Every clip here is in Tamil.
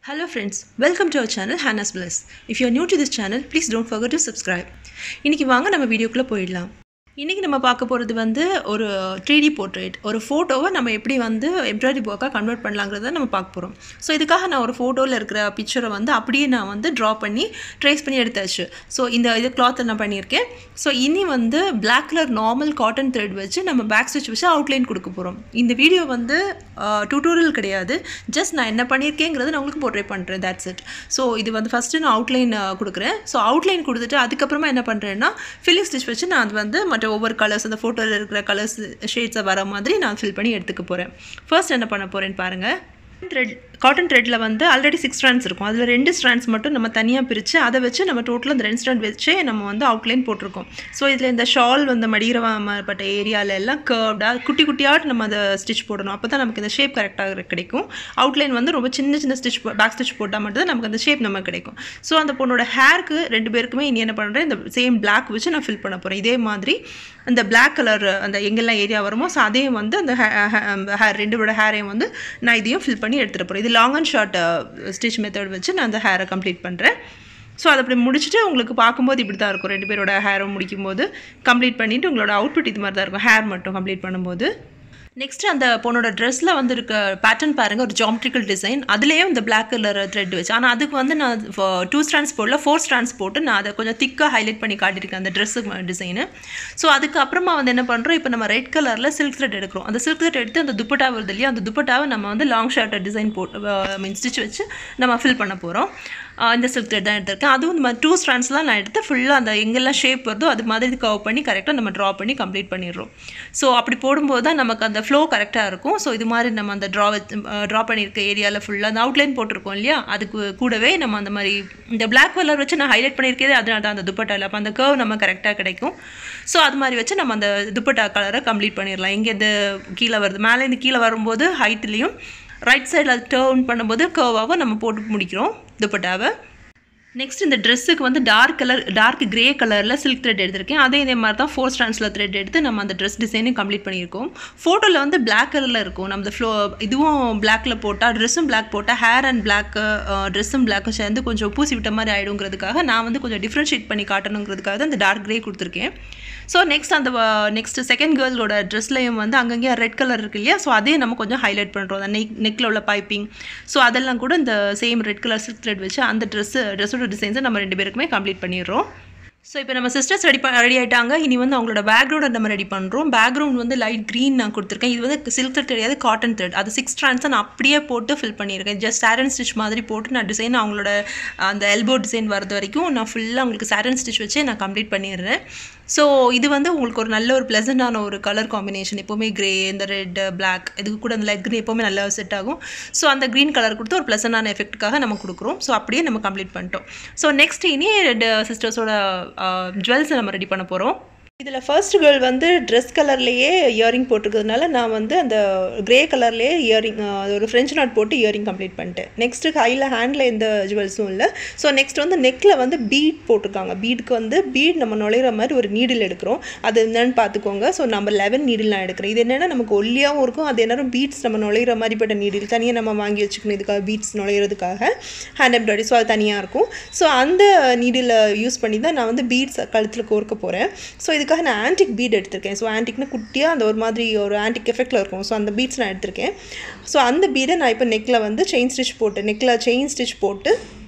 Hello friends, welcome to our channel Hannah's Bliss. If you are new to this channel, please don't forget to subscribe. இன்னைக்கு வாங்க நம்ம வீடியோக்குள்ளே போயிடலாம் இன்றைக்கி நம்ம பார்க்க போகிறது வந்து ஒரு த்ரீ டி போர்ட்ரேட் ஒரு ஃபோட்டோவை நம்ம எப்படி வந்து எம்ப்ராய்டரி ஒர்க்காக கன்வெர்ட் பண்ணலாங்கிறத நம்ம பார்க்க போகிறோம் ஸோ இதுக்காக நான் ஒரு ஃபோட்டோவில் இருக்கிற பிக்சரை வந்து அப்படியே நான் வந்து ட்ரா பண்ணி ட்ரேஸ் பண்ணி எடுத்தாச்சு ஸோ இந்த இது கிளாத்தை நான் பண்ணியிருக்கேன் ஸோ இனி வந்து black colour normal cotton thread வச்சு நம்ம பேக் ஸ்டிச் வச்சு அவுட்லைன் கொடுக்க போகிறோம் இந்த வீடியோ வந்து டியூட்டோரியல் கிடையாது ஜஸ்ட் நான் என்ன பண்ணியிருக்கேங்கிறத நான் உங்களுக்கு போர்ட்ரேட் பண்ணுறேன் தேட்ஸ் இட் ஸோ இது வந்து ஃபஸ்ட்டு நான் அவுட்லைன் கொடுக்குறேன் ஸோ அவுட்லைன் கொடுத்துட்டு அதுக்கப்புறமா என்ன பண்ணுறேன்னா ஃபில்லிங் ஸ்டிச் வச்சு நான் அது வந்து மற்ற ஒவ்வொரு கலர்ஸ் அந்த ஃபோட்டோவில் இருக்கிற கலர்ஸ் ஷேட்ஸை வர மாதிரி நான் ஃபில் பண்ணி எடுத்துக்க போகிறேன் ஃபர்ஸ்ட் என்ன பண்ண போகிறேன்னு பாருங்கள் த்ரெட் காட்டன் த்ரெட்டில் வந்து ஆல்ரெடி சிக்ஸ் ஸ்ட்ராண்ட்ஸ் இருக்கும் அதில் ரெண்டு ஸ்ட்ராண்ட்ஸ் மட்டும் நம்ம தனியாக பிரித்து அதை வச்சு நம்ம டோட்டலாக அந்த ரெண்டு ஸ்ட்ராண்ட் வச்சே நம்ம வந்து அவுட்லைன் போட்டிருக்கோம் ஸோ இதில் இந்த ஷால் வந்து மடிகிறப்பட்ட ஏரியாவில் எல்லாம் கர்வ்டாக குட்டி குட்டியாக நம்ம அதை ஸ்டிச் போடணும் அப்போ தான் நமக்கு இந்த ஷேப் கரெக்டாக கிடைக்கும் அவுட்லைன் வந்து ரொம்ப சின்ன சின்ன ஸ்டிச் பேக் ஸ்டிச் போட்டால் மட்டும் தான் நமக்கு அந்த ஷேப் நமக்கு கிடைக்கும் ஸோ அந்த பொண்ணோட ஹேருக்கு ரெண்டு பேருக்குமே இனி என்ன பண்ணுறேன் இந்த சேம் பிளாக் வச்சு நான் ஃபில் பண்ண போகிறேன் இதே மாதிரி அந்த பிளாக் கலர் அந்த எங்கெல்லாம் ஏரியா வருமோ ஸோ அதையும் வந்து அந்த ஹேர் ரெண்டோட ஹேரையும் வந்து நான் இதையும் ஃபில் பண்ணி எடுத்துகிட்டு போகிறேன் இது long and short stitch method வச்சு நான் அந்த ஹேரை கம்ப்ளீட் பண்ணுறேன் ஸோ அதை அப்படி முடிச்சுட்டு உங்களுக்கு பார்க்கும்போது இப்படி தான் இருக்கும் ரெண்டு பேரோட ஹேரும் முடிக்கும் போது கம்ப்ளீட் பண்ணிவிட்டு உங்களோட அவுட்புட் இது மாதிரி தான் இருக்கும் ஹேர் மட்டும் கம்ப்ளீட் பண்ணும்போது நெக்ஸ்ட் அந்த பொண்ணோட ட்ரெஸ்ஸில் வந்து இருக்க பேட்டர்ன் பாருங்கள் ஒரு ஜாமெட்ரிக்கல் டிசைன் அதுலேயும் இந்த பிளாக் கலர் த்ரெட் வச்சு ஆனால் அதுக்கு வந்து நான் டூ ஸ்ட்ராண்ட்ஸ் போடல ஃபோர் ஸ்ட்ராண்ட்ஸ் போட்டு நான் அதை கொஞ்சம் திக்காக ஹைலைட் பண்ணி காட்டியிருக்கேன் அந்த ட்ரெஸ்ஸு டிசைனு ஸோ அதுக்கப்புறமா வந்து என்ன பண்ணுறோம் இப்போ நம்ம ரெட் கலரில் சில்க் த்ரெட் எடுக்கிறோம் அந்த சில்க் த்ரெட் எடுத்து அந்த துப்பட்டா வருது இல்லையா அந்த துப்பட்டாவை நம்ம வந்து லாங் ஷார்ட்டை டிசைன் போட்டு மீன் ஸ்டிச் வச்சு நம்ம ஃபில் பண்ண போகிறோம் இந்த சில்க் த்ரெட் தான் எடுத்திருக்கேன் அதுவும் இந்த மாதிரி டூ ஸ்ட்ராண்ட்ஸ்லாம் நான் எடுத்து ஃபுல்லாக அந்த எங்கெல்லாம் ஷேப் வருதோ அது மாதிரி கவ் பண்ணி கரெக்டாக நம்ம ட்ரா பண்ணி கம்ப்ளீட் பண்ணிடுறோம் ஸோ அப்படி போடும்போது தான் நமக்கு அந்த ஃப்ளோ கரெக்டாக இருக்கும் ஸோ இது மாதிரி நம்ம அந்த ட்ரா ட்ரா பண்ணியிருக்க ஏரியாவில் ஃபுல்லாக அந்த அவுட்லைன் போட்டிருக்கோம் இல்லையா அதுக்கு கூடவே நம்ம அந்த மாதிரி இந்த பிளாக் கலர் வச்சு நான் ஹைலைட் பண்ணியிருக்கே அதனால தான் அந்த துப்பட்டாவில் அப்போ அந்த கர்வ் நம்ம கரெக்டாக கிடைக்கும் ஸோ அது மாதிரி வச்சு நம்ம அந்த துப்பட்டா கலரை கம்ப்ளீட் பண்ணிடலாம் எங்கேருந்து கீழே வருது மேலேருந்து கீழே வரும்போது ஹைட்லேயும் ரைட் சைடில் அது டேர்ன் பண்ணும்போது கர்வாகவும் நம்ம போட்டு முடிக்கிறோம் துப்பட்டாவை நெக்ஸ்ட் இந்த ட்ரெஸ்ஸுக்கு வந்து டார்க் கலர் டார்க் கிரே கலரில் சில்க் த்ரெட் எடுத்திருக்கேன் அதே இதே மாதிரி தான் ஃபோர் ஸ்டாண்ட்ஸில் த்ரெட் எடுத்து நம்ம அந்த ட்ரெஸ் டிசைனையும் கம்ப்ளீட் பண்ணியிருக்கோம் ஃபோட்டோவில் வந்து பிளாக் கலரில் இருக்கும் நம்ம ஃப்ளோ இதுவும் பிளாக்கில் போட்டால் ட்ரெஸ்ஸும் பிளாக் போட்டால் ஹேர் அண்ட் பிளாக்கு ட்ரெஸ்ஸும் பிளாக்கும் சேர்ந்து கொஞ்சம் பூசி விட்ட மாதிரி ஆகிடுங்கிறதுக்காக நான் வந்து கொஞ்சம் டிஃப்ரென்ஷியேட் பண்ணி காட்டணுங்கிறதுக்காக தான் இந்த டார்க் கிரே கொடுத்துருக்கேன் ஸோ நெக்ஸ்ட் அந்த நெக்ஸ்ட் செகண்ட் கேர்ளோட ட்ரெஸ்லையும் வந்து அங்கங்கே ரெட் கலர் இருக்கு இல்லையா ஸோ அதே நம்ம கொஞ்சம் ஹைலைட் பண்ணுறோம் அந்த நெக் நெக்கில் உள்ள பைப்பிங் ஸோ அதெல்லாம் கூட இந்த same red colour silk thread வச்சு அந்த ட்ரெஸ்ஸு ட்ரெஸ்ஸோட டிசைன்ஸை நம்ம ரெண்டு பேருக்குமே கம்ப்ளீட் பண்ணிடுறோம் ஸோ இப்போ நம்ம சிஸ்டர்ஸ் ரெடி ரெடி ஆகிட்டாங்க இனி வந்து அவங்களோட பேக்ரவுண்டை நம்ம ரெடி பண்ணுறோம் பேக்ரவுண்ட் வந்து லைட் க்ரீன் நான் கொடுத்துருக்கேன் இது வந்து சில்க் த்ரெட் கிடையாது காட்டன் த்ரெட் அது சிக்ஸ் ஸ்ட்ராண்ட்ஸை நான் அப்படியே போட்டு ஃபில் பண்ணியிருக்கேன் ஜஸ்ட் சாரன் ஸ்டிச் மாதிரி போட்டு நான் டிசைன் அவங்களோட அந்த எல்போ டிசைன் வரது வரைக்கும் நான் ஃபுல்லாக அவங்களுக்கு சாரன் ஸ்டிச் வச்சு நான் கம்ப்ளீட் பண்ணிடுறேன் ஸோ இது வந்து உங்களுக்கு ஒரு நல்ல ஒரு ப்ளசண்ட்டான ஒரு கலர் காம்பினேஷன் எப்போவுமே க்ரே இந்த ரெட் பிளாக் இதுக்கு கூட அந்த லைட் க்ரீன் எப்போவுமே நல்லா செட் ஆகும் ஸோ அந்த க்ரீன் கலர் கொடுத்து ஒரு ப்ளசண்டான எஃபெக்ட்டுக்காக நம்ம கொடுக்குறோம் ஸோ அப்படியே நம்ம கம்ப்ளீட் பண்ணிட்டோம் ஸோ நெக்ஸ்ட் இனி ரெண்டு சிஸ்டர்ஸோட ஜுவல்ஸை நம்ம ரெடி பண்ண போகிறோம் இதில் ஃபர்ஸ்ட் கேர்ள் வந்து ட்ரெஸ் கலர்லேயே இயரிங் போட்டிருக்கிறதுனால நான் வந்து அந்த க்ரே கலர்லேயே இயரிங் ஒரு ஃப்ரெஞ்ச் நாட் போட்டு இயரிங் கம்ப்ளீட் பண்ணிட்டேன் நெக்ஸ்ட்டு கையில் ஹேண்டில் எந்த ஜுவல்ஸும் இல்லை ஸோ நெக்ஸ்ட் வந்து நெக்கில் வந்து பீட் போட்டிருக்காங்க பீடுக்கு வந்து பீட் நம்ம நுழையிற மாதிரி ஒரு நீடில் எடுக்கிறோம் அது என்னென்னு பார்த்துக்கோங்க ஸோ நம்ம லெவன் நீடில் நான் எடுக்கிறேன் இது என்னென்னா நமக்கு ஒல்லியாகவும் இருக்கும் அது என்னரும் பீட்ஸ் நம்ம நுழையிற மாதிரிப்பட்ட நீடில் தனியாக நம்ம வாங்கி வச்சுக்கணும் இதுக்காக பீட்ஸ் நுழையிறதுக்காக ஹேண்ட் எம்ப்ராய்டரி ஸோ அது தனியாக இருக்கும் ஸோ அந்த நீடில் யூஸ் பண்ணி தான் நான் வந்து பீட்ஸ் கழுத்தில் கோர்க்க போகிறேன் ஸோ இதுக்காக நான் ஆன்டிக் பீட் எடுத்திருக்கேன் ஸோ ஆன்டிக்னா குட்டியாக அந்த ஒரு மாதிரி ஒரு ஆன்டிக் எஃபெக்டில் இருக்கும் ஸோ அந்த பீட்ஸ் நான் எடுத்திருக்கேன் ஸோ அந்த பீடை நான் இப்போ நெக்கில் வந்து செயின் ஸ்டிச் போட்டு நெக்கில் செயின் ஸ்டிச் போட்டு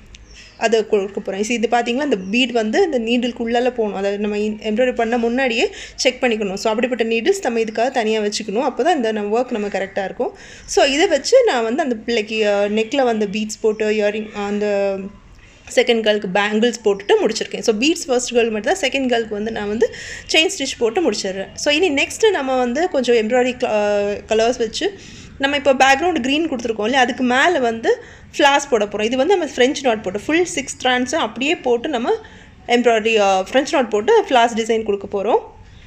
அதை கொடுக்க போகிறேன் ஸோ இது பார்த்தீங்கன்னா இந்த பீட் வந்து இந்த நீடிலுக்குள்ளால போகணும் அதை நம்ம எம்ப்ராய்டரி பண்ண முன்னாடியே செக் பண்ணிக்கணும் ஸோ அப்படிப்பட்ட நீடில்ஸ் நம்ம இதுக்காக தனியாக வச்சுக்கணும் அப்போ தான் இந்த நம்ம ஒர்க் நம்ம கரெக்டாக இருக்கும் ஸோ இதை வச்சு நான் வந்து அந்த பிள்ளைக்கு நெக்கில் வந்து பீட்ஸ் போட்டு இயரிங் அந்த செகண்ட் கேர்ளுக்கு பேங்கிள்ஸ் போட்டுட்டு முடிச்சிருக்கேன் ஸோ பீட்ஸ் ஃபர்ஸ்ட் கேர்ள் மட்டும் தான் செகண்ட் கேர்ளுக்கு வந்து நான் வந்து செயின் ஸ்டிச் போட்டு முடிச்சிடுறேன் ஸோ இனி நெக்ஸ்ட்டு நம்ம வந்து கொஞ்சம் எம்ப்ராய்டரி கலர்ஸ் வச்சு நம்ம இப்போ பேக்ரவுண்ட் க்ரீன் கொடுத்துருக்கோம் இல்லையா அதுக்கு மேலே வந்து ஃப்ளாஸ் போட போகிறோம் இது வந்து நம்ம ஃப்ரெஞ்ச் நாட் போட்டு ஃபுல் சிக்ஸ் ஸ்ட்ராண்ட்ஸும் அப்படியே போட்டு நம்ம எம்ப்ராய்டரி ஃப்ரெஞ்ச் நாட் போட்டு ஃப்ளாஸ் டிசைன் கொடுக்க போகிறோம்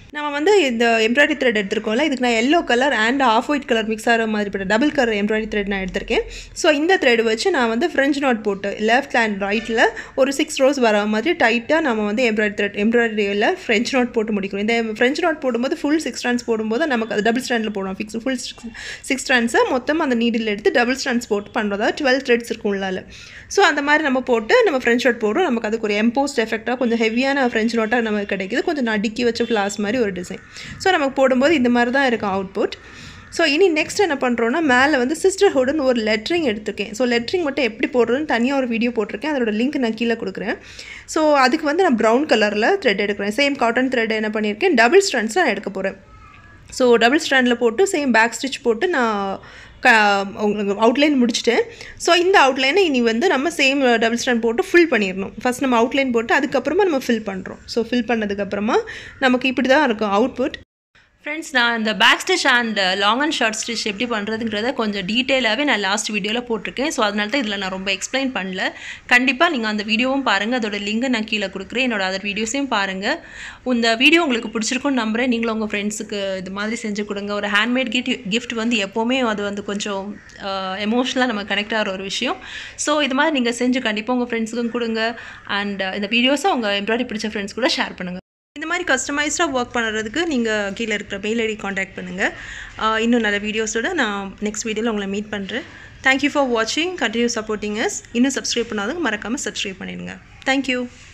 நம்ம வந்து இந்த எம்ப்ராய்டரி த்ரெட் எடுத்திருக்கோம்ல இதுக்கு நான் yellow colour and off white colour mix ஆகிற மாதிரி டபுள் கலர் எம்ப்ராய்டரி த்ரெட் நான் எடுத்திருக்கேன் ஸோ இந்த த்ரெட் வச்சு நான் வந்து ஃப்ரெஞ்ச் நாட் போட்டு லெஃப்ட் அண்ட் ரைட்டில் ஒரு சிக்ஸ் ரோஸ் வர மாதிரி டைட்டாக நம்ம வந்து எம்ப்ராய்டரி த்ரெட் எம்ப்ராய்டரியில் ஃப்ரெஞ்ச் நாட் போட்டு முடிக்கணும் இந்த ஃப்ரெஞ்ச் நாட் போடும்போது ஃபுல் சிக்ஸ் ஸ்டாண்ட்ஸ் போடும்போது நமக்கு அது டபுள் ஸ்டாண்டில் போடுவோம் ஃபிக்ஸ் ஃபுல் சிக்ஸ் ஸ்டாண்ட்ஸை மொத்தம் அந்த நீடில் எடுத்து டபுள் ஸ்டாண்ட்ஸ் போட்டு பண்ணுறதா டுவெல் த்ரெட்ஸ் இருக்கும் உள்ளால ஸோ அந்த மாதிரி நம்ம போட்டு நம்ம ஃப்ரெஞ்ச் நாட் போடுறோம் நமக்கு அதுக்கு ஒரு எம்போஸ்ட் எஃபெக்டாக கொஞ்சம் ஹெவியான ஃப்ரெஞ்ச் நோட்டாக நமக்கு கிடைக்குது கொஞ்சம் நடுக்கி வச்ச ஃப்ளாஸ் மாதிரி ஒரு டிசைன் ஸோ நமக்கு போடும்போது இந்த மாதிரி தான் இருக்கும் அவுட்புட் ஸோ இனி நெக்ஸ்ட் என்ன பண்ணுறோன்னா மேலே வந்து சிஸ்டர்ஹுட்னு ஒரு லெட்ரிங் எடுத்திருக்கேன் ஸோ லெட்ரிங் மட்டும் எப்படி போடுறதுன்னு தனியாக ஒரு வீடியோ போட்டிருக்கேன் அதோட லிங்க் நான் கீழே கொடுக்குறேன் ஸோ அதுக்கு வந்து நான் ப்ரௌன் கலரில் த்ரெட் எடுக்கிறேன் சேம் காட்டன் த்ரெட் என்ன பண்ணியிருக்கேன் டபுள் ஸ்ட்ராண்ட்ஸ் நான் எடுக்க போகிறேன் ஸோ டபுள் ஸ்ட்ராண்டில் போட்டு சேம் பேக் ஸ்டிச் போட்டு நான் க உங்களுக்கு அவுட்லைன் முடிச்சுட்டேன் ஸோ இந்த அவுட்லைனை இனி வந்து நம்ம சேம் டபுள் ஸ்டாண்ட் போட்டு ஃபில் பண்ணிடணும் ஃபஸ்ட் நம்ம அவுட்லைன் போட்டு அதுக்கப்புறமா நம்ம ஃபில் பண்ணுறோம் ஸோ ஃபில் பண்ணதுக்கப்புறமா நமக்கு இப்படி தான் இருக்கும் அவுட்புட் ஃப்ரெண்ட்ஸ் நான் இந்த back stitch and long and short stitch எப்படி பண்ணுறதுங்கிறத கொஞ்சம் டீட்டெயிலாகவே நான் லாஸ்ட் வீடியோவில் போட்டிருக்கேன் ஸோ அதனால தான் இதில் நான் ரொம்ப எக்ஸ்பிளைன் பண்ணல கண்டிப்பாக நீங்கள் அந்த வீடியோவும் பாருங்கள் அதோட லிங்கை நான் கீழே கொடுக்குறேன் என்னோட அதர் வீடியோஸையும் பாருங்கள் இந்த வீடியோ உங்களுக்கு பிடிச்சிருக்கும்னு நம்புகிறேன் நீங்களும் உங்கள் ஃப்ரெண்ட்ஸுக்கு இது மாதிரி செஞ்சு கொடுங்க ஒரு ஹேண்ட்மேட் கிஃப்ட் கிஃப்ட் வந்து எப்போவுமே அது வந்து கொஞ்சம் எமோஷ்னலாக நம்ம கனெக்ட் ஆகிற ஒரு விஷயம் ஸோ இது மாதிரி நீங்கள் செஞ்சு கண்டிப்பாக உங்கள் ஃப்ரெண்ட்ஸுக்கும் கொடுங்க அண்ட் இந்த வீடியோஸை உங்கள் எம்ப்ராய்டரி பிடிச்ச ஃப்ரெண்ட்ஸ் கூட ஷேர் பண்ணுங்கள் இந்த மாதிரி கஸ்டமைஸ்டாக ஒர்க் பண்ணுறதுக்கு நீங்கள் கீழே இருக்கிற மெயில் ஐடி காண்டாக்ட் பண்ணுங்கள் இன்னும் நல்ல வீடியோஸோட நான் நெக்ஸ்ட் வீடியோவில் உங்களை மீட் பண்ணுறேன் தேங்க்யூ ஃபார் வாட்சிங் கண்டினியூ சப்போர்ட்டிங் அஸ் இன்னும் சப்ஸ்கிரைப் பண்ணாதவங்க மறக்காமல் சப்ஸ்கிரைப் பண்ணிடுங்க தேங்க்யூ